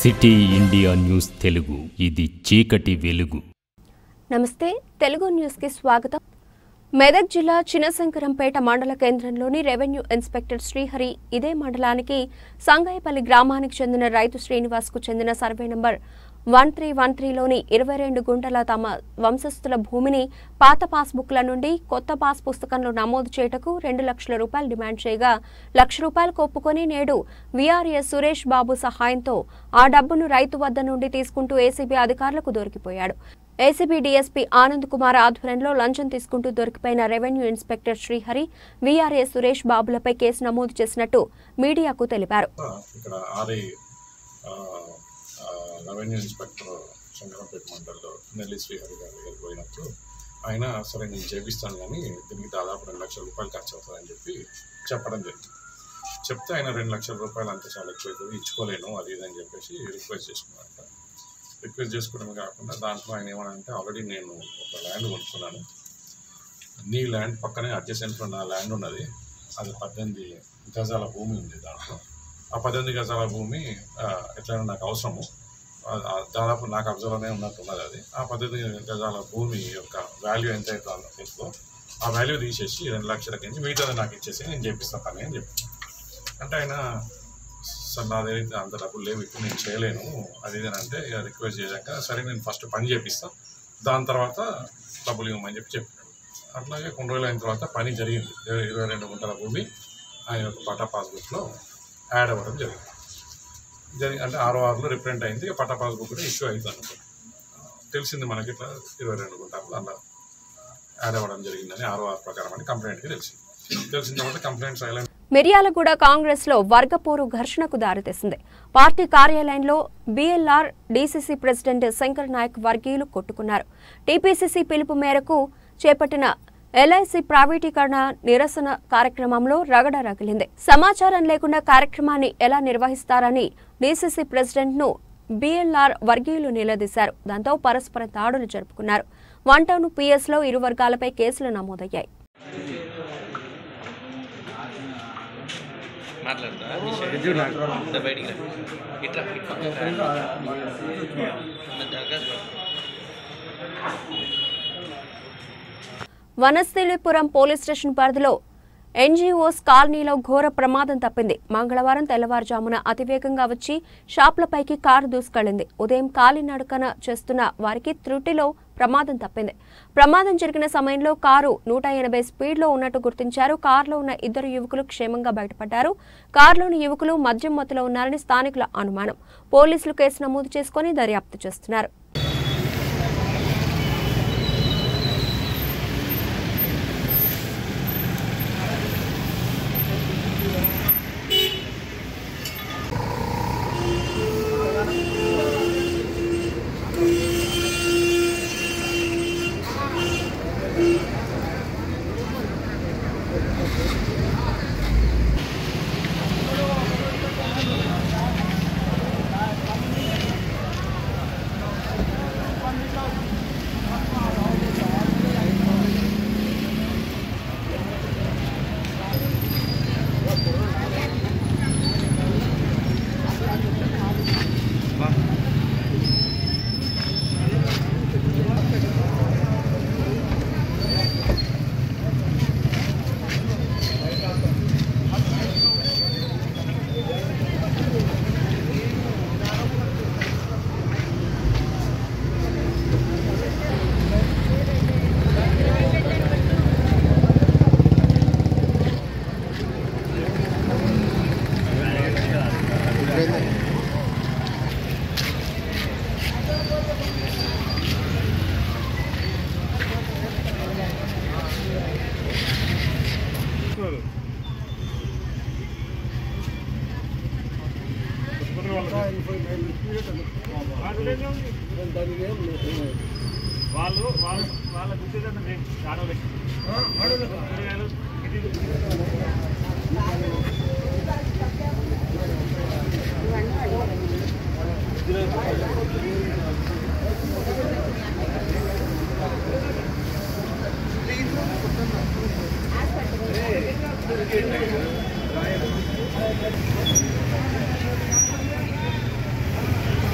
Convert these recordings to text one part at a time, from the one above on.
city India news Telugu ఇది చీకటి వెలుగు నమస్తే తెలుగు న్యూస్ కి స్వాగతం మెదక్ జిల్లా చినశంకరంపేట మండల కేంద్రంలోని రెవెన్యూ ఇన్స్పెక్టర్ శ్రీహరి ఇదే మండలానికి సంగాయపల్లి గ్రామానికి చెందిన రైతు శ్రీనివాస్ కు చెందిన survey number one three one త్రీలోని ఇరవై రెండు గుంటల తమ వంశస్థుల భూమిని పాత పాస్బుక్ల నుండి కొత్త పాస్ పుస్తకంలో నమోదు చేయటకు రెండు లక్షల రూపాయలు డిమాండ్ చేయగా లక్ష రూపాయలకు ఒప్పుకొని నేడు వీఆర్ఎస్ సురేష్ బాబు సహాయంతో ఆ డబ్బును రైతు వద్ద నుండి తీసుకుంటూ ఏసీబీ అధికారులకు దొరికిపోయాడు ఏసీబీ డీఎస్పీ ఆనంద్ కుమార్ ఆధ్వర్యంలో లంచం తీసుకుంటూ దొరికిపోయిన revenue inspector Srihari VRS Suresh బాబులపై కేసు నమోదు చేసినట్టు మీడియాకు తెలిపారు ఇక్కడ ఆర్ఐ ఆ, ఆ, రెవెన్యూ ఇన్స్పెక్టర్ శంకరంపేట మండలంలో నెల్లి శ్రీహరి గారి దగ్గరికి పోయినప్పుడు ఆయన సరే నేను చేపిస్తాను కానీ దీనికి దాదాపు రెండు లక్షల రూపాయలు ఖర్చు అవుతుందని చెప్పి చెప్పడం జరిగింది చెప్తే ఆయన రెండు లక్షల రూపాయలు అంత చాలా ఎక్కువ అవుతుంది ఇచ్చుకోలేను అది ఇది అని చెప్పేసి రిక్వెస్ట్ చేసుకున్నారంట రిక్వెస్ట్ చేసుకోవడం కాకుండా దాంట్లో ఆయన ఏమనంటే ఆల్రెడీ నేను ఒక ల్యాండ్ కొనుక్కున్నాను నీ ల్యాండ్ పక్కనే అడ్జసెంట్లో నా ల్యాండ్ ఉన్నది అది పద్దెనిమిది గజాల భూమి ఉంది దాంట్లో ఆ పద్దెనిమిది గజాల భూమి ఆ, ఎట్లయినా నాకు అవసరము ఆ- ఆ దాదాపు నా కబ్జాలోనే ఉన్నట్టు ఉన్నది అది ఆ పద్దెనిమిది గజాల భూమి యొక్క వాల్యూ ఎంత అవుతుందో తెలుసుకో ఆ వాల్యూ తీసేసి రెండు లక్షల కింద మిగతాది నాకు ఇచ్చేసి నేను చేపిస్తాను పని అని చెప్పి అంటే ఆయన సార్ నా దగ్గర అంత డబ్బులు లేవు ఇప్పుడు నేను చేయలేను అది ఇది అని అంటే ఇక రిక్వెస్ట్ చేశాక సరే నేను ఫస్ట్ పని చేపిస్తాను దాని తర్వాత డబ్బులు ఇవ్వమని చెప్పి చెప్పాను అట్లాగే కొన్ని రోజులు అయిన తర్వాత పని జరిగింది ఇరవై ఇరవై రెండు గుంటల భూమి ఆయన యొక్క పట్టా పాస్బుక్లో యాడ్ అవ్వడం జరిగింది జరిగి అంటే ఆరో ఆరులో రిప్రింట్ అయింది ఇక పట్టా పాస్బుక్ కూడా ఇష్యూ అవుతుంది అనుకో తెలిసింది మనకి ఇట్లా ఇరవై రెండు గుంటలు అలా యాడ్ అవ్వడం జరిగిందని ఆరో ఆరు ప్రకారం అని కంప్లైంట్కి తెలిసింది తెలిసిన తర్వాత కంప్లైంట్ సైలెంట్ మిర్యాలగూడ కాంగ్రెస్ లో వర్గపోరు ఘర్షణకు దారితీసింది పార్టీ కార్యాలయంలో BLR DCC president Shankar Naik వర్గీయులు కొట్టుకున్నారు టీపీసీసీ పిలుపు మేరకు చేపట్టిన ఎల్ఐసి ప్రైవేటీకరణ నిరసన కార్యక్రమంలో రగడ రగిలింది సమాచారం లేకుండా కార్యక్రమాన్ని ఎలా నిర్వహిస్తారని డీసీసీ ప్రెసిడెంట్ ను బీఎల్ఆర్ వర్గీయులు నిలదీశారు దాంతో పరస్పర దాడులు జరుపుకున్నారు వన్ టౌన్ పీఎస్ లో ఇరు వర్గాలపై కేసులు నమోదయ్యాయి మాట్లాడతా ఇంత బయటికి రా ఇట్లా ఇట్లా జరగదు వనస్థలిపురం పోలీస్ స్టేషన్ పరిధిలో ఎన్జీఓస్ కాలనీలో ఘోర ప్రమాదం తప్పింది మంగళవారం తెల్లవారుజామున అతివేగంగా వచ్చి షాపులపైకి కారు దూసుకెళ్లింది ఉదయం కాలినడకన చేస్తున్న వారికి త్రుటిలో ప్రమాదం తప్పింది ప్రమాదం జరిగిన సమయంలో కారు నూట ఎనభై స్పీడ్లో ఉన్నట్టు గుర్తించారు కారులో ఉన్న ఇద్దరు యువకులు క్షేమంగా బయటపడ్డారు కారులోని యువకులు మద్యం మత్తులో ఉన్నారని స్థానికుల అనుమానం పోలీసులు కేసు నమోదు చేసుకుని దర్యాప్తు చేస్తున్నారు వాళ్ళు వాళ్ళ వాళ్ళ గుర్తించడం ఆడవాళ్ళకి ఆ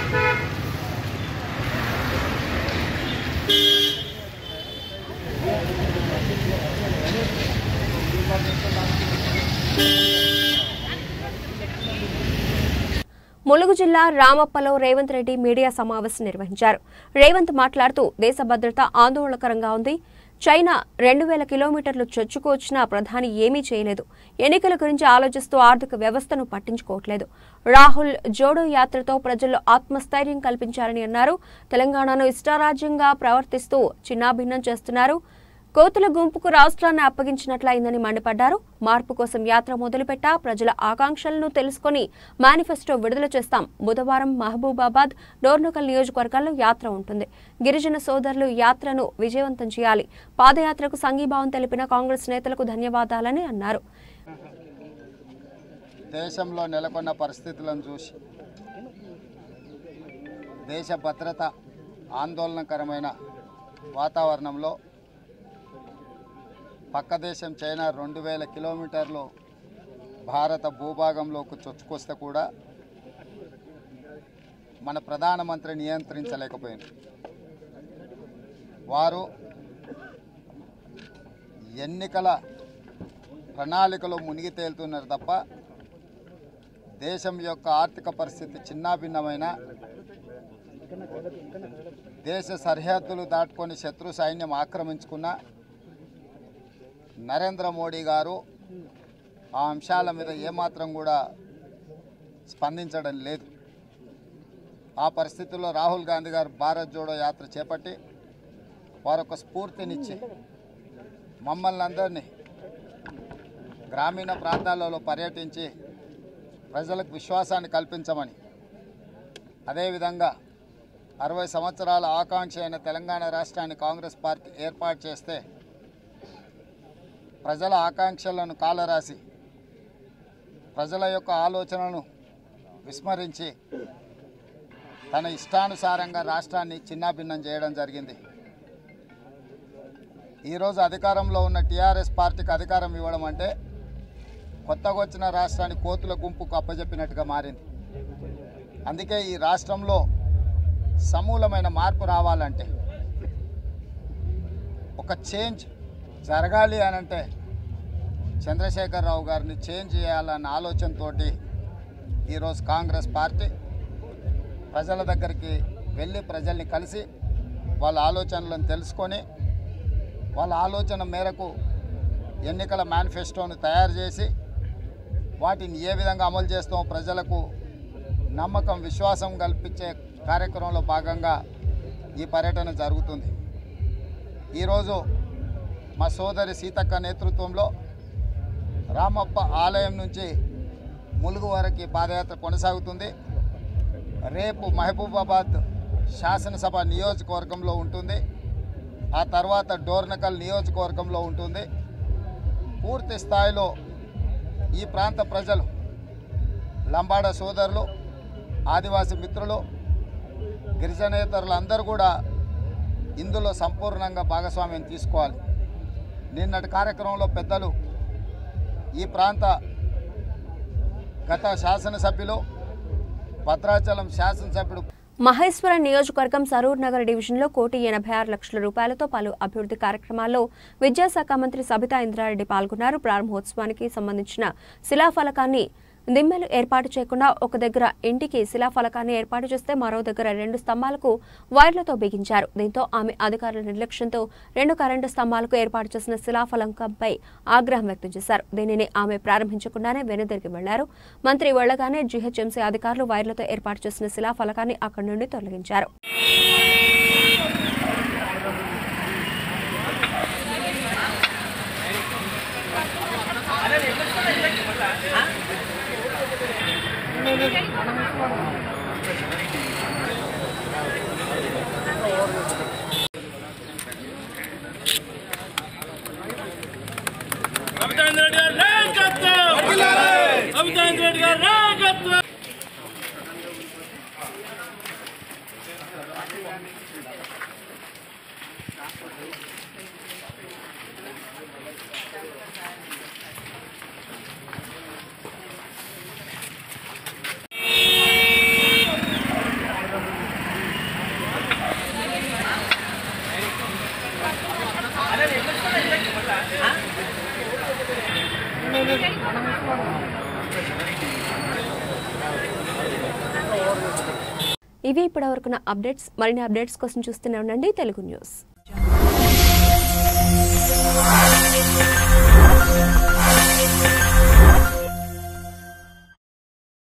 ములుగు జిల్లా రామప్పలో రేవంత్ రెడ్డి మీడియా సమావేశం నిర్వహించారు రేవంత్ మాట్లాడుతూ దేశ భద్రత ఆందోళనకరంగా ఉంది చైనా రెండు వేల కిలోమీటర్లు చొచ్చుకొచ్చినా ప్రధాని ఏమీ చేయలేదు ఎన్నికల గురించి ఆలోచిస్తూ ఆర్థిక వ్యవస్థను పట్టించుకోవట్లేదు రాహుల్ జోడో యాత్రతో ప్రజల్లో ఆత్మస్థైర్యం కల్పించారని అన్నారు తెలంగాణను ఇష్టారాజ్యంగా ప్రవర్తిస్తూ చిన్నాభిన్నం చేస్తున్నారు కోతుల గుంపుకు రాష్ట్రాన్ని అప్పగించినట్లయిందని మండిపడ్డారు మార్పు కోసం యాత్ర మొదలుపెట్టా ప్రజల ఆకాంక్షలను తెలుసుకొని మేనిఫెస్టో విడుదల చేస్తాం బుధవారం మహబూబాబాద్ డోర్నకల్ నియోజకవర్గాల్లో యాత్ర ఉంటుంది గిరిజన సోదరులు యాత్రను విజయవంతం చేయాలి పాదయాత్రకు సంఘీభావం తెలిపిన కాంగ్రెస్ నేతలకు ధన్యవాదాలని అన్నారు దేశంలో నెలకొన్న పరిస్థితులను చూసి దేశ భద్రత ఆందోళనకరమైన వాతావరణంలో పక్క దేశం చైనా రెండు వేల కిలోమీటర్లు భారత భూభాగంలోకి చొచ్చుకొస్తే కూడా మన ప్రధానమంత్రి నియంత్రించలేకపోయింది వారు ఎన్నికల ప్రణాళికలో మునిగి తేలుతున్నారు తప్ప దేశం యొక్క ఆర్థిక పరిస్థితి చిన్నాభిన్నమైన దేశ సరిహద్దులు దాటుకొని శత్రు సైన్యం ఆక్రమించుకున్న నరేంద్ర మోడీ గారు ఆ అంశాల మీద ఏమాత్రం కూడా స్పందించడం లేదు ఆ పరిస్థితుల్లో రాహుల్ గాంధీ గారు భారత్ జోడో యాత్ర చేపట్టి వారొక స్ఫూర్తినిచ్చి మమ్మల్ని అందరినీ గ్రామీణ ప్రాంతాలలో పర్యటించి ప్రజలకు విశ్వాసాన్ని కల్పించమని అదేవిధంగా అరవై సంవత్సరాల ఆకాంక్ష అయిన తెలంగాణ రాష్ట్రాన్ని కాంగ్రెస్ పార్టీ ఏర్పాటు చేస్తే ప్రజల ఆకాంక్షలను కాలరాసి ప్రజల యొక్క ఆలోచనలను విస్మరించి తన ఇష్టానుసారంగా రాష్ట్రాన్ని చిన్నాభిన్నం చేయడం జరిగింది ఈరోజు అధికారంలో ఉన్న టీఆర్ఎస్ పార్టీకి అధికారం ఇవ్వడం అంటే కొత్తగా వచ్చిన రాష్ట్రాన్ని కోతుల గుంపుకు అప్పజెప్పినట్టుగా మారింది అందుకే ఈ రాష్ట్రంలో సమూలమైన మార్పు రావాలంటే ఒక చేంజ్ జరగాలి అని అంటే చంద్రశేఖరరావు గారిని చేంజ్ చేయాలన్న ఆలోచనతోటి ఈరోజు కాంగ్రెస్ పార్టీ ప్రజల దగ్గరికి వెళ్ళి ప్రజల్ని కలిసి వాళ్ళ ఆలోచనలను తెలుసుకొని వాళ్ళ ఆలోచన మేరకు ఎన్నికల మేనిఫెస్టోను తయారు చేసి వాటిని ఏ విధంగా అమలు చేస్తామో ప్రజలకు నమ్మకం విశ్వాసం కల్పించే కార్యక్రమంలో భాగంగా ఈ పర్యటన జరుగుతుంది ఈరోజు మా సోదరి సీతక్క నేతృత్వంలో రామప్ప ఆలయం నుంచి ములుగు వరకు ఈ పాదయాత్ర కొనసాగుతుంది రేపు మహబూబాబాద్ శాసనసభ నియోజకవర్గంలో ఉంటుంది ఆ తర్వాత డోర్నకల్ నియోజకవర్గంలో ఉంటుంది పూర్తి స్థాయిలో ఈ ప్రాంత ప్రజలు లంబాడ సోదరులు ఆదివాసీ మిత్రులు గిరిజనేతరులు అందరూ కూడా ఇందులో సంపూర్ణంగా భాగస్వామ్యం తీసుకోవాలి నిన్నటి కార్యక్రమంలో పెద్దలు ఈ ప్రాంత గత శాసనసభ్యులు భద్రాచలం శాసనసభ్యుడు మహేశ్వరం నియోజకవర్గం సరూర్ నగర్ డివిజన్లో కోటి ఎనభై ఆరు లక్షల రూపాయలతో పలు అభివృద్ధి కార్యక్రమాల్లో విద్యాశాఖ మంత్రి సబితా ఇంద్రారెడ్డి పాల్గొన్నారు ప్రారంభోత్సవానికి సంబంధించిన శిలాఫలకాన్ని దిమ్మెలు ఏర్పాటు చేయకుండా ఒక దగ్గర ఇంటికి శిలాఫలకాన్ని ఏర్పాటు చేస్తే మరో దగ్గర రెండు స్తంభాలకు వైర్లతో బిగించారు దీంతో ఆమె అధికారుల నిర్లక్ష్యంతో రెండు కరెంటు స్తంభాలకు ఏర్పాటు చేసిన శిలాఫలకంపై ఆగ్రహం వ్యక్తం చేశారు దీనిని ఆమె ప్రారంభించకుండానే వెనుదిరిగి వెళ్లారు మంత్రి వెళ్లగానే జీహెచ్ఎంసీ అధికారులు వైర్లతో ఏర్పాటు చేసిన శిలాఫలకాన్ని అక్కడి నుండి తొలగించారు ఇవి ఇప్పటివరకున్న అప్డేట్స్ మరిన్ని అప్డేట్స్ కోసం చూస్తూనే ఉండండి తెలుగు న్యూస్